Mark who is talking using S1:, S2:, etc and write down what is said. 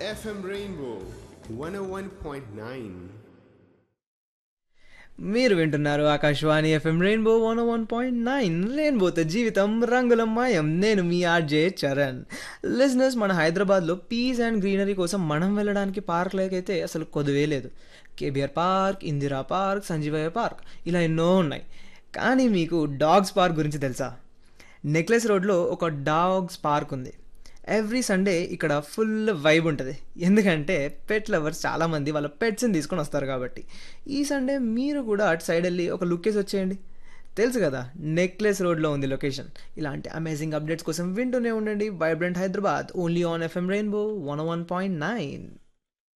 S1: FM Rainbow 101.9.
S2: మీరు వింటున్నారు Akashvani FM rainbow one one point nine రెయిన్బోతో జీవితం రంగుల మాయం నేను మీ ఆర్జే చరణ్ లిజినెస్ మన హైదరాబాద్లో పీస్ అండ్ గ్రీనరీ కోసం మనం వెళ్ళడానికి పార్క్లకైతే అసలు కొదువే లేదు KBR park Indira park Sanjeevaiah park ఇలా ఎన్నో ఉన్నాయి కానీ మీకు డాగ్స్ పార్క్ గురించి తెలుసా నెక్లెస్ రోడ్లో ఒక డాగ్స్ పార్క్ ఉంది ఎవ్రీ సండే ఇక్కడ ఫుల్ వైబ్ ఉంటుంది ఎందుకంటే పెట్ లవర్స్ చాలామంది వాళ్ళ పెట్స్ని తీసుకొని వస్తారు కాబట్టి ఈ సండే మీరు కూడా అటు సైడ్ వెళ్ళి ఒక లుక్ వేసి వచ్చేయండి తెలుసు కదా నెక్లెస్ రోడ్లో ఉంది లొకేషన్ ఇలాంటి అమేజింగ్ అప్డేట్స్ కోసం వింటూనే ఉండండి vibrant Hyderabad only on FM rainbow one one point nine